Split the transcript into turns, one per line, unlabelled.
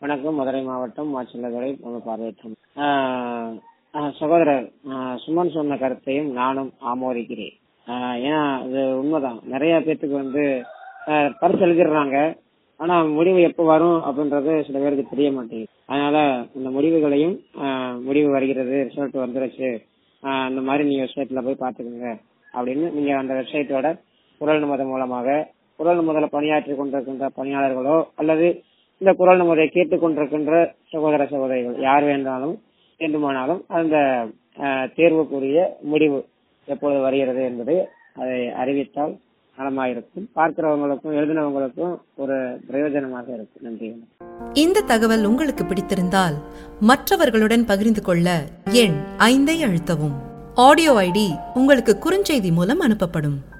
வணக்கம் மதுரை மாவட்டம் மாச்சில்லதுறை நம்ம பார்வையிட்டோம் ஆஹ் ஆஹ் சகோதரர் ஆஹ் சுமன் சொன்ன கருத்தையும் நானும் ஆமோதிக்கிறேன் ஆஹ் ஏன்னா அது உண்மைதான் நிறைய பேத்துக்கு வந்து ஆஹ் பரிசு எழுதிடுறாங்க ஆனா முடிவு எப்போ வரும் அப்படின்றது சில பேருக்கு தெரிய மாட்டேங்குது அதனால இந்த முடிவுகளையும் ஆஹ் முடிவு வருகிறது ரிசல்ட் வந்துருச்சு ஆஹ் இந்த மாதிரி நீங்க வெப்சைட்ல போய் பாத்துக்கோங்க அப்படின்னு நீங்க அந்த வெப்சைட்டோட குரல் நிமதம் மூலமாக குரல் நிமதில் பணியாற்றி கொண்டிருக்கின்ற பணியாளர்களோ அல்லது இந்த குரல் நிமதை கேட்டுக் கொண்டிருக்கின்ற சகோதர சகோதரிகள் யார் வேண்டாலும் வேண்டுமானாலும் அந்த ஆஹ், தேர்வுக்குரிய முடிவு எப்பொழுது வருகிறது என்பதை அதை அறிவித்தால் நலமாயிருக்கும் பார்க்கிறவங்களுக்கும் எழுதினவங்களுக்கும் ஒரு பிரயோஜனமாக இருக்கும் நன்றி
இந்த தகவல் உங்களுக்கு பிடித்திருந்தால் மற்றவர்களுடன் பகிர்ந்து கொள்ள எண் ஐந்தை அழுத்தவும் ஆடியோ ஐடி உங்களுக்கு குறுஞ்செய்தி மூலம் அனுப்பப்படும்